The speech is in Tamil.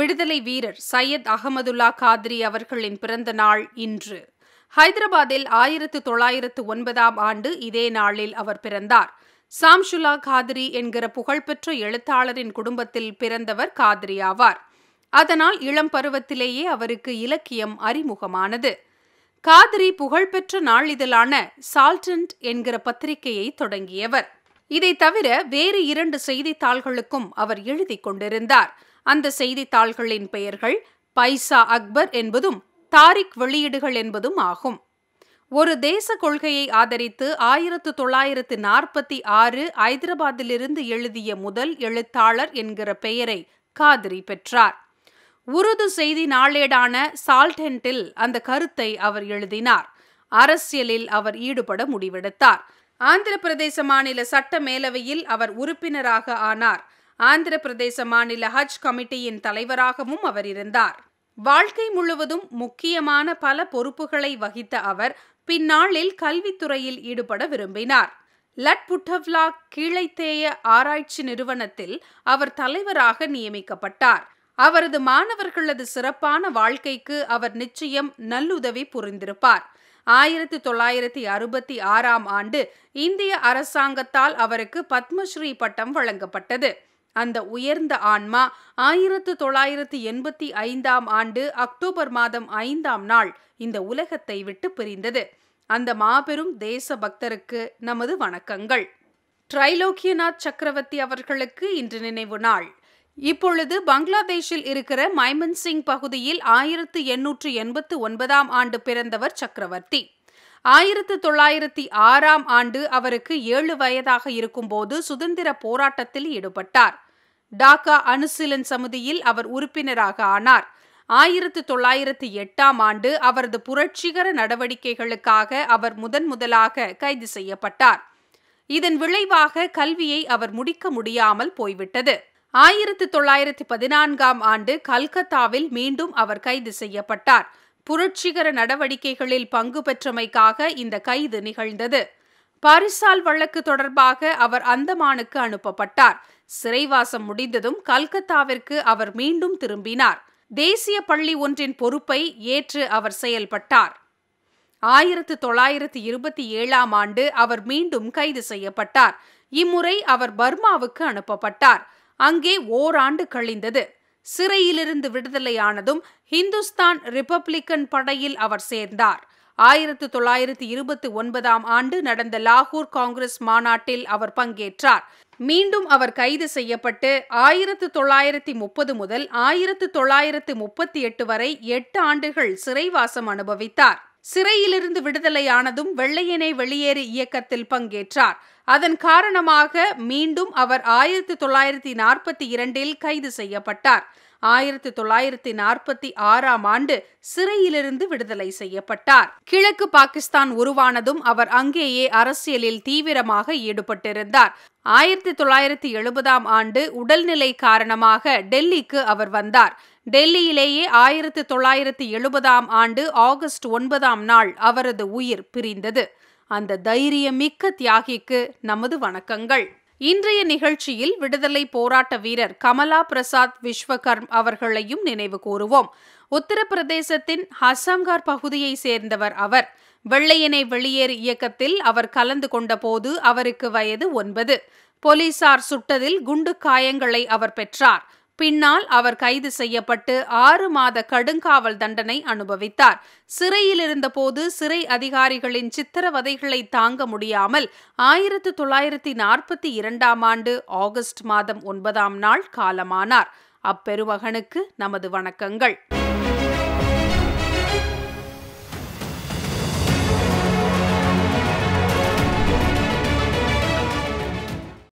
விடுதலை வீரர் சையத் அகமதுல்லா காத்ரி அவர்களின் பிறந்த நாள் இன்று ஹைதராபாத்தில் ஆயிரத்து தொள்ளாயிரத்து ஒன்பதாம் ஆண்டு இதே நாளில் அவர் பிறந்தார் சாம்ஷுல்லா காத்ரி என்கிற புகழ்பெற்ற எழுத்தாளரின் குடும்பத்தில் பிறந்தவர் காத்ரி ஆவார் அதனால் இளம் பருவத்திலேயே அவருக்கு இலக்கியம் அறிமுகமானது காத்ரி புகழ்பெற்ற நாளிதழான சால்டன்ட் என்கிற பத்திரிகையை தொடங்கியவர் இதை தவிர வேறு இரண்டு செய்தித்தாள்களுக்கும் அவர் எழுதி கொண்டிருந்தார் அந்த செய்தித்தாள்களின் பெயர்கள் பைசா அக்பர் என்பதும் தாரிக் வெளியீடுகள் என்பதும் ஆகும் ஒரு தேச கொள்கையை ஆதரித்து ஆயிரத்து தொள்ளாயிரத்து நாற்பத்தி ஆறு ஐதராபாத்திலிருந்து எழுதிய முதல் எழுத்தாளர் என்கிற பெயரை காதிரி பெற்றார் உருது செய்தி நாளேடான சால்டென்ட்டில் அந்த கருத்தை அவர் எழுதினார் அரசியலில் அவர் ஈடுபட முடிவெடுத்தார் ஆந்திர பிரதேச மாநில சட்ட மேலவையில் அவர் உறுப்பினராக ஆனார் ஆந்திர பிரதேச மாநில ஹஜ் கமிட்டியின் தலைவராகவும் அவர் இருந்தார் வாழ்க்கை முழுவதும் முக்கியமான பல பொறுப்புகளை வகித்த அவர் பின்னாளில் கல்வித்துறையில் ஈடுபட விரும்பினார் லட் புட்டவ்லா கீழைத்தேய ஆராய்ச்சி நிறுவனத்தில் அவர் தலைவராக நியமிக்கப்பட்டார் அவரது மாணவர்களது சிறப்பான வாழ்க்கைக்கு அவர் நிச்சயம் நல்லுதவி புரிந்திருப்பார் ஆயிரத்தி தொள்ளாயிரத்தி அறுபத்தி ஆறாம் ஆண்டு இந்திய அரசாங்கத்தால் அவருக்கு பத்மஸ்ரீ பட்டம் வழங்கப்பட்டது அந்த உயர்ந்த ஆன்மா ஆயிரத்து தொள்ளாயிரத்து எண்பத்தி ஐந்தாம் ஆண்டு அக்டோபர் மாதம் ஐந்தாம் நாள் இந்த உலகத்தை விட்டு பிரிந்தது அந்த மாபெரும் தேச பக்தருக்கு நமது வணக்கங்கள் ட்ரைலோக்கியநாத் சக்கரவர்த்தி அவர்களுக்கு இன்று நினைவு நாள் இப்பொழுது பங்களாதேஷில் இருக்கிற மைமன் சிங் பகுதியில் ஆயிரத்து எண்ணூற்று எண்பத்து ஒன்பதாம் ஆண்டு பிறந்தவர் சக்கரவர்த்தி ஆயிரத்து தொள்ளாயிரத்தி ஆறாம் ஆண்டு அவருக்கு ஏழு வயதாக இருக்கும்போது சுதந்திர போராட்டத்தில் ஈடுபட்டார் டாக்கா அணுசிலன் சமிதியில் அவர் உறுப்பினராக ஆனார் ஆயிரத்து தொள்ளாயிரத்தி எட்டாம் ஆண்டு அவரது புரட்சிகர நடவடிக்கைகளுக்காக அவர் முதன் முதலாக கைது செய்யப்பட்டார் இதன் விளைவாக கல்வியை அவர் முடிக்க முடியாமல் போய்விட்டது ஆயிரத்து தொள்ளாயிரத்தி பதினான்காம் ஆண்டு கல்கத்தாவில் மீண்டும் அவர் கைது செய்யப்பட்டார் புரட்சிகர நடவடிக்கைகளில் பங்கு பெற்றமைக்காக இந்த கைது நிகழ்ந்தது பாரிசால் வழக்கு தொடர்பாக அவர் அந்தமானுக்கு அனுப்பப்பட்டார் சிறைவாசம் முடிந்ததும் கல்கத்தாவிற்கு அவர் மீண்டும் திரும்பினார் தேசிய பள்ளி ஒன்றின் பொறுப்பை ஏற்று அவர் செயல்பட்டார் ஆயிரத்து தொள்ளாயிரத்து இருபத்தி ஏழாம் ஆண்டு அவர் மீண்டும் கைது செய்யப்பட்டார் இம்முறை அவர் பர்மாவுக்கு அனுப்பப்பட்டார் அங்கே ஓராண்டு கழிந்தது சிறையிலிருந்து விடுதலையானதும் ஹிந்துஸ்தான் ரிப்பப்ளிக்கன் படையில் அவர் சேர்ந்தார் ஆயிரத்து தொள்ளாயிரத்து இருபத்தி ஒன்பதாம் ஆண்டு நடந்த லாகூர் காங்கிரஸ் மாநாட்டில் அவர் பங்கேற்றார் மீண்டும் அவர் கைது செய்யப்பட்டு ஆயிரத்து தொள்ளாயிரத்தி முப்பது முதல் ஆயிரத்து தொள்ளாயிரத்து முப்பத்தி எட்டு வரை எட்டு ஆண்டுகள் சிறைவாசம் அனுபவித்தார் சிறையிலிருந்து விடுதலையானதும் வெள்ளையனை வெளியேறு இயக்கத்தில் பங்கேற்றார் அதன் காரணமாக மீண்டும் அவர் ஆயிரத்தி தொள்ளாயிரத்தி நாற்பத்தி இரண்டில் கைது செய்யப்பட்டார் ஆயிரத்தி தொள்ளாயிரத்தி நாற்பத்தி ஆறாம் ஆண்டு சிறையிலிருந்து விடுதலை செய்யப்பட்டார் கிழக்கு பாகிஸ்தான் உருவானதும் அவர் அங்கேயே அரசியலில் தீவிரமாக ஈடுபட்டிருந்தார் ஆயிரத்தி தொள்ளாயிரத்தி எழுபதாம் ஆண்டு உடல்நிலை காரணமாக டெல்லிக்கு அவர் வந்தார் டெல்லியிலேயே ஆயிரத்தி தொள்ளாயிரத்தி எழுபதாம் ஆண்டு ஆகஸ்ட் ஒன்பதாம் நாள் அவரது உயிர் பிரிந்தது அந்த தைரியமிக்க தியாகிக்கு நமது வணக்கங்கள் இன்றைய நிகழ்ச்சியில் விடுதலை போராட்ட வீரர் கமலா பிரசாத் விஸ்வகர்ம் அவர்களையும் நினைவு கூறுவோம் உத்தரப்பிரதேசத்தின் ஹசங்கார் பகுதியை சேர்ந்தவர் அவர் வெள்ளையனை வெளியேறு இயக்கத்தில் அவர் கலந்து கொண்டபோது அவருக்கு வயது ஒன்பது போலீசார் சுட்டதில் குண்டு காயங்களை அவர் பெற்றார் பின்னால் அவர் கைது செய்யப்பட்டு ஆறு மாத கடுங்காவல் தண்டனை அனுபவித்தார் சிறையில் இருந்தபோது சிறை அதிகாரிகளின் சித்திரவதைகளை தாங்க முடியாமல் ஆயிரத்து தொள்ளாயிரத்தி நாற்பத்தி இரண்டாம் ஆண்டு ஆகஸ்ட் மாதம் ஒன்பதாம் நாள் காலமானார் அப்பெருமகனுக்கு நமது வணக்கங்கள்